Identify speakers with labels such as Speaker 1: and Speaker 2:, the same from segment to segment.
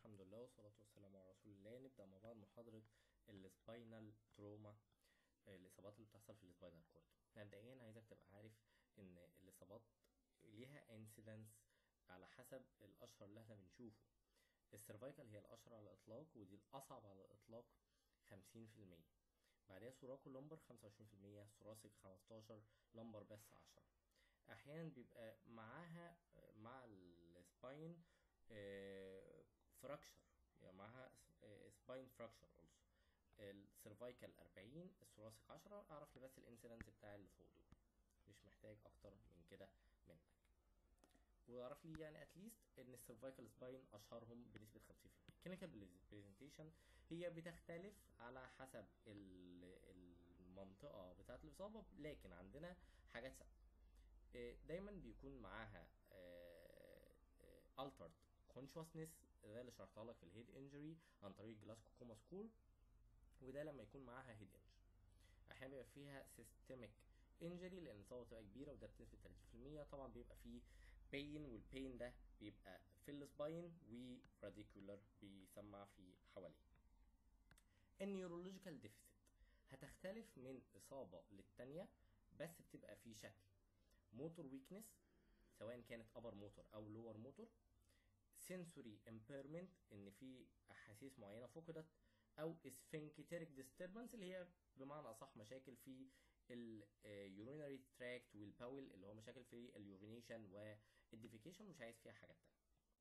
Speaker 1: الحمد لله والصلاة والسلام على رسول الله نبدأ مع بعض محاضرة السباينال تروما الإصابات اللي بتحصل في السباينال كورد مبدئيا عايزك تبقى عارف إن الإصابات ليها انسيدنس على حسب الأشهر اللي احنا بنشوفه السيرفايكال هي الأشهر على الإطلاق ودي الأصعب على الإطلاق 50% بعدها سوراكو لمبر 25% ثوراسيك 15 لمبر بس 10 احيانا بيبقى معاها مع السباين فراكشر يعني معاها سباين فراكشر اولسو السيرفايكال 40 الثوراسيك 10 اعرف لي بس الانسيدنس بتاع اللي فوق دول مش محتاج اكتر من كده منك واعرف لي يعني اتليست ان السيرفايكال سباين اشهرهم بنسبه 50% الكلينيكال برزنتيشن هي بتختلف على حسب المنطقه بتاعه الاصابه لكن عندنا حاجات ثابته دايما بيكون معاها altered consciousness ده اللي شرحتها لك في الهيد انجري عن طريق جلاسكو كوما سكور وده لما يكون معاها هيد انجري احيانا بيبقى فيها سيستميك انجري لان الاصابه بتبقى كبيره وده بنسبه 30% طبعا بيبقى فيه بين والبين ده بيبقى في السباين وراديكولار بيسمع في حواليه النيورولوجيكال ديفيسيت هتختلف من اصابه للتانيه بس بتبقى في شكل موتور ويكنس سواء كانت ابر موتور او لور موتور سنسوري امبيرمنت ان في احاسيس معينه فقدت او اسفنكتيريك ديستربنس اللي هي بمعنى اصح مشاكل في اليورينري تراكت والباول اللي هو مشاكل في اليورينيشن والديفيكيشن مش عايز فيها حاجات تانية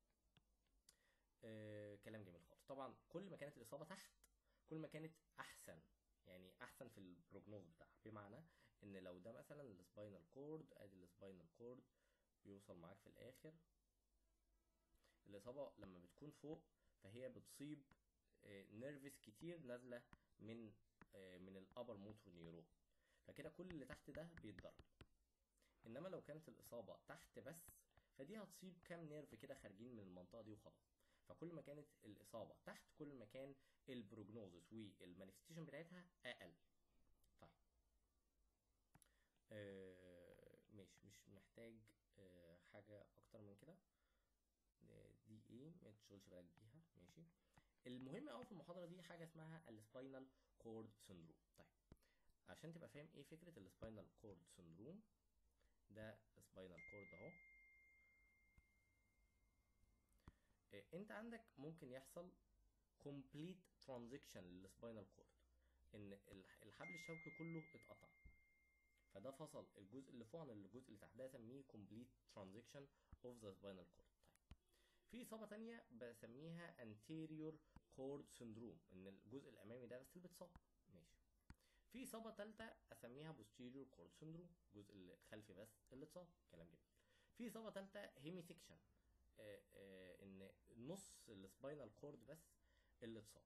Speaker 1: آه كلام جميل خالص طبعا كل ما كانت الاصابه تحت كل ما كانت احسن يعني احسن في البروجنوز بتاعها بمعنى ان لو ده مثلا السباينال كورد ادي السباينال كورد بيوصل معاك في الاخر الاصابه لما بتكون فوق فهي بتصيب نيرفس كتير نازله من من الابر موتور نيورون فكده كل اللي تحت ده بيتضرب انما لو كانت الاصابه تحت بس فدي هتصيب كام نيرف كده خارجين من المنطقه دي وخلاص فكل ما كانت الاصابه تحت كل ما كان البروجنوزس والمانيفستيشن بتاعتها اقل طيب آه ماشي مش محتاج آه حاجه اكتر من كده دي ايه ما تشغلش بالك بيها ماشي المهم قوي في المحاضره دي حاجه اسمها السباينال كورد سندروم طيب عشان تبقى فاهم ايه فكره السباينال كورد سندروم ده سباينال كورد اهو انت عندك ممكن يحصل كومبليت ترانزكشن للسباينال كورد ان الحبل الشوكي كله اتقطع فده فصل الجزء اللي فوق عن الجزء اللي تحت ده اسميه كومبليت ترانزكشن اوف ذا سباينال كورد طيب في اصابه تانية بسميها anterior cord syndrome ان الجزء الامامي ده بس اللي بيتصاب ماشي في اصابه ثالثه اسميها posterior cord syndrome الجزء الخلفي بس اللي اتصاب كلام جميل في اصابه ثالثه هيمي سيكشن آه آه ان نص السباينال كورد بس اللي اتصاب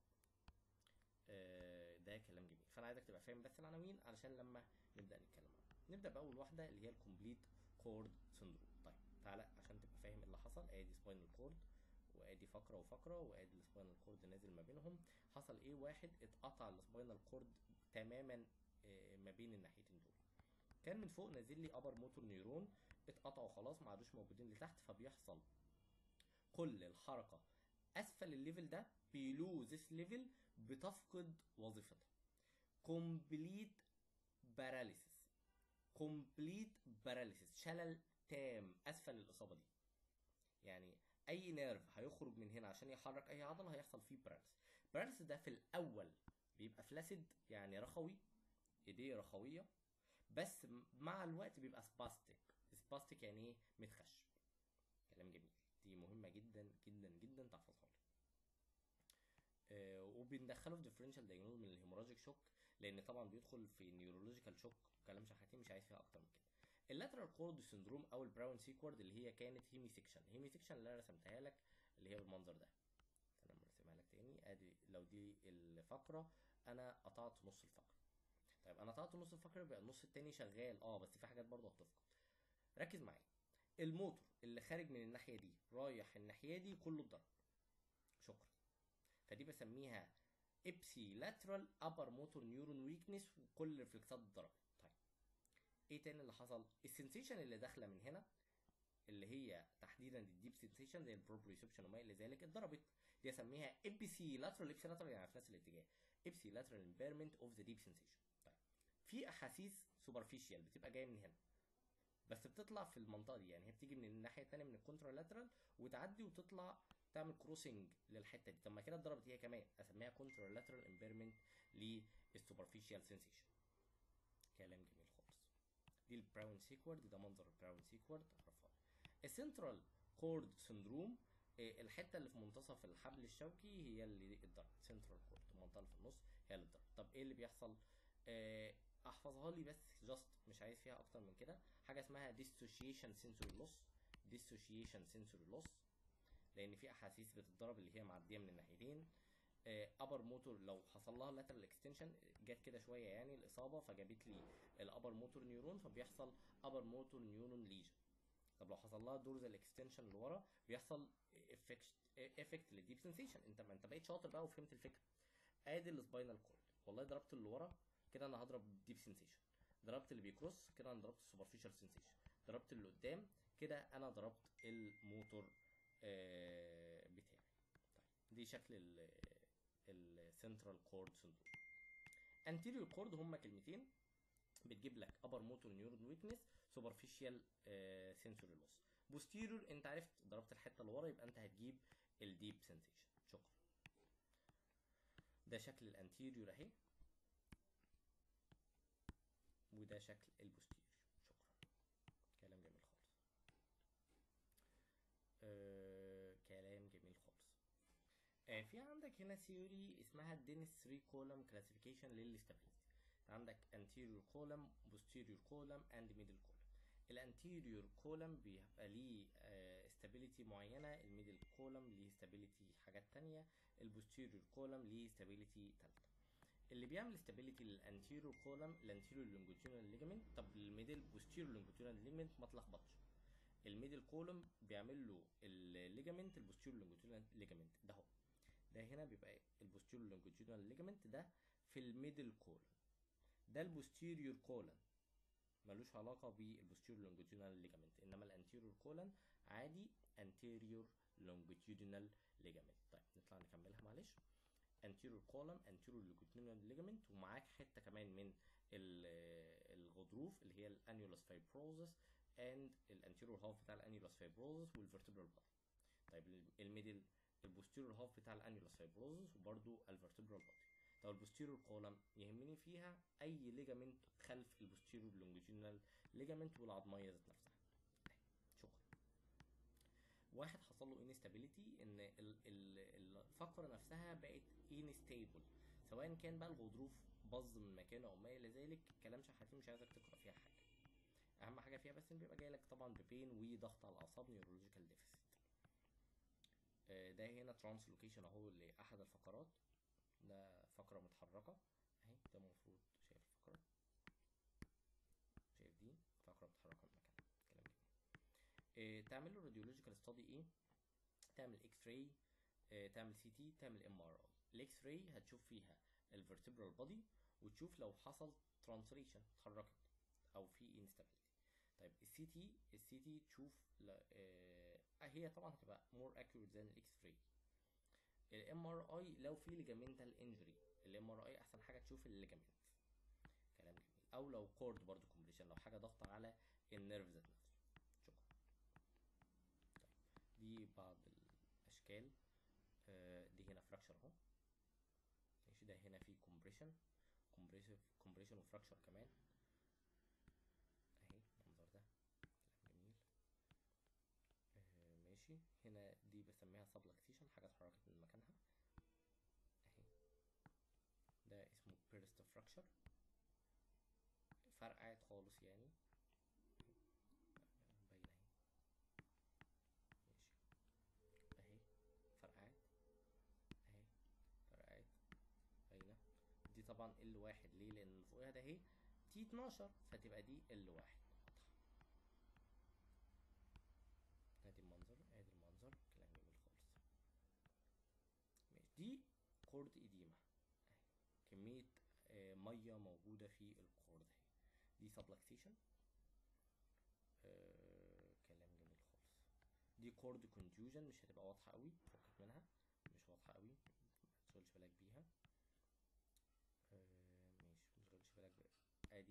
Speaker 1: آه ده كلام جميل فانا عايزك تبقى فاهم بس العناوين علشان لما نبدا نتكلم عنها نبدا باول واحده اللي هي الكومبليت كورد سندروم طيب تعالى عشان تبقى فاهم اللي حصل ادي سباينال كورد وادي فقره وفقره وادي السباينال كورد نازل ما بينهم حصل ايه واحد اتقطع السباينال كورد تماما ما بين الناحيتين دول كان من فوق نازل لي ابر موتور نيورون اتقطعوا خلاص ما عادوش موجودين لتحت فبيحصل كل الحركه اسفل الليفل ده بيلو ذس ليفل بتفقد وظيفتها كومبليت باراليسيس كومبليت باراليسيس شلل تام اسفل الاصابه دي يعني اي نيرف هيخرج من هنا عشان يحرك اي عضله هيحصل فيه باراليس باراليس ده في الاول بيبقى فلاسيد يعني رخوي ايديه رخويه بس مع الوقت بيبقى سباستيك سباستيك يعني ايه متخشب كلام جميل دي مهمه جدا جدا جدا تحفظها لي آه وبندخله في ديفرنشال دايجنوز من الهيموراجيك شوك لان طبعا بيدخل في نيورولوجيكال شوك وكلام شحاتين مش عايز فيها اكتر من كده اللاترال كورد سندروم او البراون سيكورد اللي هي كانت هيمي سيكشن هيمي سيكشن اللي انا رسمتها لك اللي هي بالمنظر ده انا مرسمها لك تاني ادي لو دي الفقره انا قطعت نص الفقره طيب انا قطعت نص الفقره يبقى النص التاني شغال اه بس في حاجات برضه هتفقد ركز معايا الموتور اللي خارج من الناحيه دي رايح الناحيه دي كله اتضرب شكرا فدي بسميها ابسي لاترال ابر موتور نيورون ويكنس وكل الريفلكسات اتضربت طيب ايه تاني اللي حصل السنسيشن اللي داخله من هنا اللي هي تحديدا الديب سنسيشن زي البروبريسبشن وما الى ذلك اتضربت دي اسميها ابسي لاترال ابسي لاترال يعني في نفس الاتجاه ابسي لاترال امبيرمنت اوف ذا ديب سنسيشن طيب في احاسيس سوبرفيشال بتبقى جايه من هنا بس بتطلع في المنطقه دي يعني هي بتيجي من الناحيه الثانيه من الكونترا لاترال وتعدي وتطلع تعمل كروسنج للحته دي طب ما كده اتضربت هي كمان اسميها كونترا لاترال امبيرمنت للسوبرفيشال سنسيشن كلام جميل خالص دي البراون سيكورد ده منظر البراون سيكورد عرفها السنترال كورد سندروم الحته اللي في منتصف الحبل الشوكي هي اللي اتضربت سنترال كورد المنطقه اللي في النص هي اللي اتضربت طب ايه اللي بيحصل آه، احفظها لي بس جاست مش عايز فيها اكتر من كده حاجه اسمها dissociation sensory loss dissociation sensory loss لان في احاسيس بتتضرب اللي هي معديه من الناحيتين ابر موتور لو حصل لها لاترال اكستنشن جت كده شويه يعني الاصابه فجابت لي الابر موتور نيورون فبيحصل ابر موتور نيورون ليجن طب لو حصل لها دورزال اكستنشن لورا بيحصل افكت افكت للديب سنسيشن انت ما انت بقيت شاطر بقى وفهمت الفكره ادي السباينال كورد والله ضربت اللي ورا كده انا هضرب ديب سنسيشن ضربت اللي بيكروس كده انا ضربت السوبرفيشال سنسيشن ضربت اللي قدام كده انا ضربت الموتور آه، بتاعي طيب دي شكل السنترال كورد سندروم انتيريور كورد هما كلمتين بتجيب لك ابر موتور نيورون ويكنس سوبرفيشال سنسوري لوس بوستيريور انت عرفت ضربت الحته اللي ورا يبقى انت هتجيب الديب سنسيشن شكرا ده شكل الانتيريور اهي وده شكل البوستيريور شكرا كلام جميل خالص آه كلام جميل خالص آه في عندك هنا ثيوري اسمها الدينيس 3 كولم كلاسيفيكيشن للاستابيليتي عندك anterior column posterior column and middle column الانتيريور كولم بيبقى ليه استابيليتي معينه الميدل كولم ليه استابيليتي حاجات تانية البوستيريور كولم ليه استابيليتي تالتة اللي بيعمل استابيليتي للانتيريور كولم الانتيريور لونجيتودينال ليجامنت طب الميدل بوستيريور لونجيتودينال ليجامنت ما تلخبطش الميدل كولم بيعمل له الليجامنت البوستيريور لونجيتودينال ليجامنت ده هو ده هنا بيبقى البوستيريور لونجيتودينال ليجامنت ده في الميدل كولم ده البوستيريور كولن ملوش علاقه بالبوستيريور لونجيتودينال ليجامنت انما الانتيريور كولن عادي انتيريور لونجيتودينال ليجامنت طيب نطلع نكملها معلش anterior column anterior longitudinal ligament ومعاك حته كمان من الغضروف اللي هي الانيولوس fibrosus and الانتيريور هاف بتاع الانيولوس fibrosus والفرتبرال بادي طيب الميدل البوستيريور هاف بتاع الانيولوس fibrosus وبرده الفرتبرال بادي طب البوستيريور كولم يهمني فيها اي ليجامنت خلف البوستيريور لونجيتودينال ليجامنت والعظميه ذات نفسها شكرا واحد حصل له انستابيليتي ان الفقره نفسها بقت انستابل سواء كان بقى الغضروف باظ من مكانه او ما الى ذلك كلام شحاتين مش عايزك تقرا فيها حاجه اهم حاجه فيها بس ان بيبقى جاي لك طبعا ببين وضغط على الاعصاب نيورولوجيكال ديفيسيت ده هنا ترانسلوكيشن اهو لاحد الفقرات ده فقرة متحركة اهي ده المفروض شايف الفقرة شايف دي فقرة متحركة من مكانها كلام جميل إيه تعمل له راديولوجيكال ستادي ايه تعمل اكس راي إيه تعمل سي تي تعمل ام ار اي الاكس راي هتشوف فيها الفرتبرال بودي وتشوف لو حصل ترانسليشن اتحركت او في انستابيليتي طيب السي تي السي تي تشوف لا إيه هي طبعا هتبقى مور اكيوريت ذان الاكس راي الام ار اي لو في ليجامنتال انجري الام ار اي احسن حاجه تشوف الليجامنت كلام جميل او لو كورد برضو كومبريشن لو حاجه ضغط على النيرف ذات نفسه شكرا طيب دي بعض الاشكال آه دي هنا فراكشر اهو ماشي ده هنا في كومبريشن كومبريشن كومبريشن وفراكشر كمان اهي المنظر ده كلام جميل ماشي هنا دي بسميها سبلكسيشن حاجه اتحركت من مكانها اهي ده اسمه بيرست فراكشر فرقعت خالص يعني باينه اهي ماشي اهي فرقعت اهي فرقعت باينه دي طبعا ال واحد ليه لان اللي فوقها ده اهي تي 12 فتبقى دي ال واحد ادي المنظر ادي المنظر كلام جميل خالص ماشي دي كورد اديمة اهي كمية آه مية موجودة في الكورد اهي دي سبلكسيشن آه كلام جميل خالص دي كورد كونتيوجن مش هتبقى واضحة قوي فكك منها مش واضحة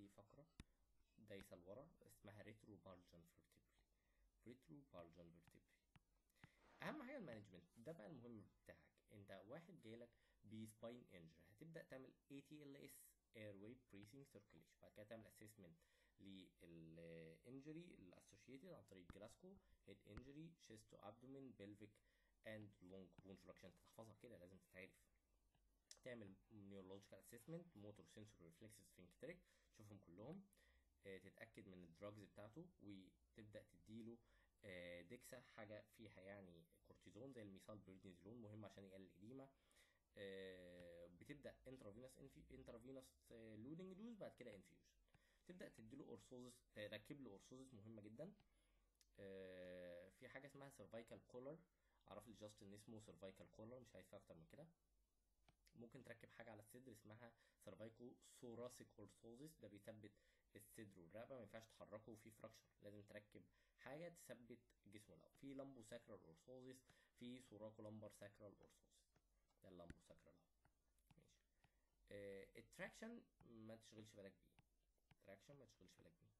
Speaker 1: في فقره دايسه لورا اسمها ريترو بالجن فيرتبري ريترو بالجن فيرتبري اهم حاجه المانجمنت ده بقى المهم بتاعك انت واحد جايلك بسباين انجري هتبدا تعمل اي تي ال اس اير واي بريسنج سيركيليشن بعد كده تعمل اسسمنت للانجري الاسوشيتد عن طريق جلاسكو هيد انجري شيست ابدومين بلفيك اند لونج بون فراكشن تحفظها كده لازم تتعرف تعمل نيورولوجيكال اسسمنت موتور سنسور ريفلكس سفنكتريك تشوفهم كلهم آه، تتاكد من الدراجز بتاعته وتبدا تديله آه، ديكسا حاجه فيها يعني كورتيزون زي الميثال بريدنيزولون مهم عشان يقلل الاديمه آه، بتبدا انترافينوس انترافينوس لودنج دوز بعد كده انفيوجن تبدا تديله اورثوزس تركب له اورثوزس مهمه جدا آه، في حاجه اسمها سيرفايكال كولر اعرف لي جاست ان اسمه سيرفايكال كولر مش عايز فيها اكتر من كده ممكن تركب حاجه على الصدر اسمها سيرفايكو ثوراسيك اورثوزس ده بيثبت الصدر والرقبه ما ينفعش تحركه وفي فراكشر لازم تركب حاجه تثبت جسمه الاول في لامبو ساكرال اورثوزس في سوراكو لامبر ساكرال اورثوزس ده اللامبو ساكرال اهو ماشي آه التراكشن ما تشغلش بالك بيه التراكشن ما تشغلش بالك بيه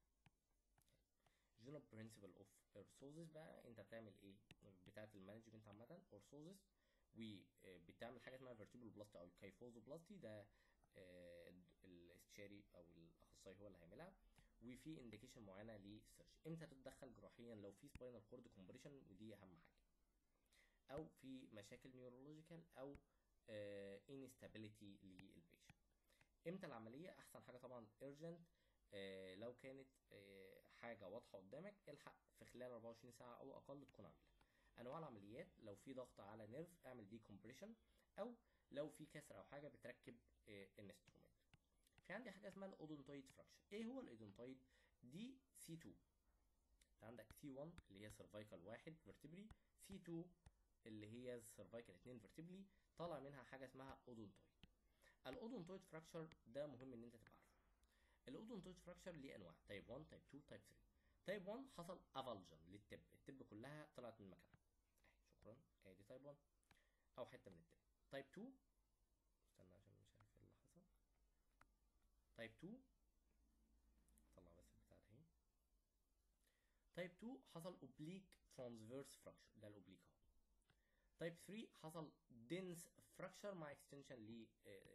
Speaker 1: جنرال برنسبل اوف اورثوزس بقى انت بتعمل ايه بتاعه المانجمنت عامه اورثوزس وبتعمل حاجه اسمها فيرتيبل بلاستي او الكايفوزو بلاستي ده آه، الاستشاري او الاخصائي هو اللي هيعملها وفي انديكيشن معينه للسيرش امتى تتدخل جراحيا لو في سباينال كورد كومبريشن ودي اهم حاجه او في مشاكل نيورولوجيكال او انستابيليتي للبيشنت امتى العمليه احسن حاجه طبعا urgent آه لو كانت آه حاجه واضحه قدامك الحق في خلال 24 ساعه او اقل تكون عاملها انواع العمليات لو في ضغط على نيرف اعمل دي كومبريشن او لو في كسر او حاجه بتركب انسترومنت في عندي حاجه اسمها الاودونتويد فراكشر ايه هو الاودونتويد دي سي 2 انت عندك سي 1 اللي هي سيرفايكال واحد فيرتبري سي 2 اللي هي سيرفايكال 2 فيرتبري طالع منها حاجه اسمها اودونتويد الاودونتويد فراكشر ده مهم ان انت تبقى عارفه الاودونتويد فراكشر ليه انواع تايب 1 تايب 2 تايب 3 تايب 1 حصل افالجن للتب التب كلها طلعت من مكانها اهي شكرا ادي تايب 1 او حته من التب تايب 2 استنى عشان مش عارف ايه اللي حصل تايب 2 طلع بس البتاع ده اهي تايب 2 حصل اوبليك ترانسفيرس فراكشر ده الاوبليك اهو تايب 3 حصل دنس فراكشر مع اكستنشن ل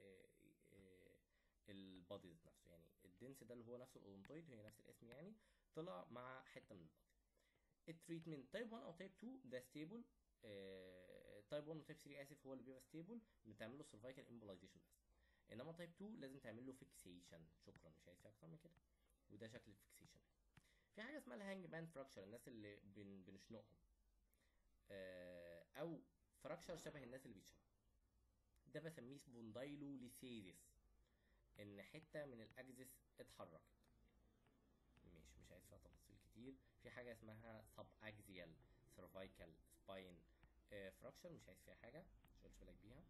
Speaker 1: البادي ذات نفسه يعني الدنس ده اللي هو نفس الاودونتويد هي نفس الاسم يعني طلع مع حته من البادي التريتمنت تايب 1 او تايب 2 ده ستيبل تايب 1 وتايب 3 اسف هو اللي بيبقى ستيبل بتعمل له سيرفايكال امبولايزيشن بس انما تايب 2 لازم تعمل له فيكسيشن شكرا مش عايز فيها اكتر من كده وده شكل الفيكسيشن في حاجه اسمها الهانج مان فراكشر الناس اللي بن بنشنقهم آه، او فراكشر شبه الناس اللي بيتشنقوا ده بسميه سبوندايلو ليسيزيس ان حته من الاجزس اتحركت مش مش عايز فيها تفاصيل كتير في حاجه اسمها سب اكزيال سيرفايكال سباين فراكشر مش عايز فيها حاجه مش قلتش بالك بيها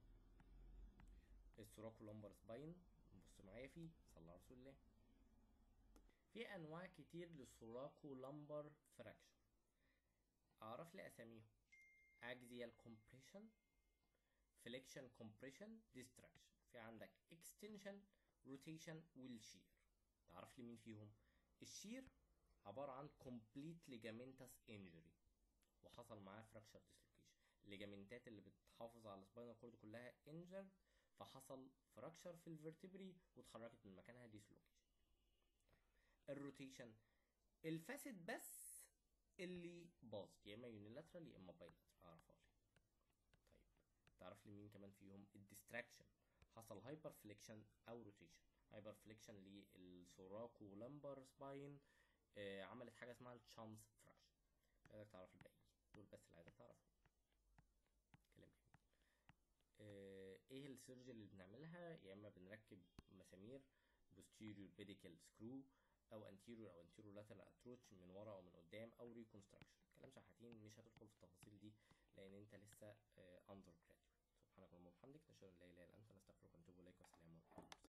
Speaker 1: السوراكو لومبر سباين بص معايا فيه صلى على رسول الله في انواع كتير للسوراكو لمبر فراكشر اعرف لي اساميهم axial compression flexion compression distraction في عندك extension rotation والشير تعرف لي مين فيهم الشير عبارة عن complete ligamentous injury وحصل معاه fracture dislocation الليجامنتات اللي بتحافظ على السباينال كورد كلها injured فحصل fracture في الفرتبري واتحركت من مكانها dislocation الروتيشن الفاسد بس اللي باظ يا اما يونيلاترال يا اما بايلاترال اعرفها لي طيب تعرف لي مين كمان فيهم الديستراكشن حصل هايبر فليكشن او روتيشن هايبر فليكشن للسوراكو لمبر سباين آه عملت حاجه اسمها الشانس فراكشن عايزك تعرف الباقيين دول بس اللي عايزك تعرفهم كلام جميل آه ايه السيرجري اللي بنعملها يا اما بنركب مسامير posterior pedicle screw او anterior او anterior lateral approach من ورا او من قدام او reconstruction كلام شحاتين مش هتدخل في التفاصيل دي لان انت لسه اندر جراديويت سبحانك اللهم وبحمدك نشهد ان لا اله الا انت نستغفرك ونتوب اليك والسلام عليكم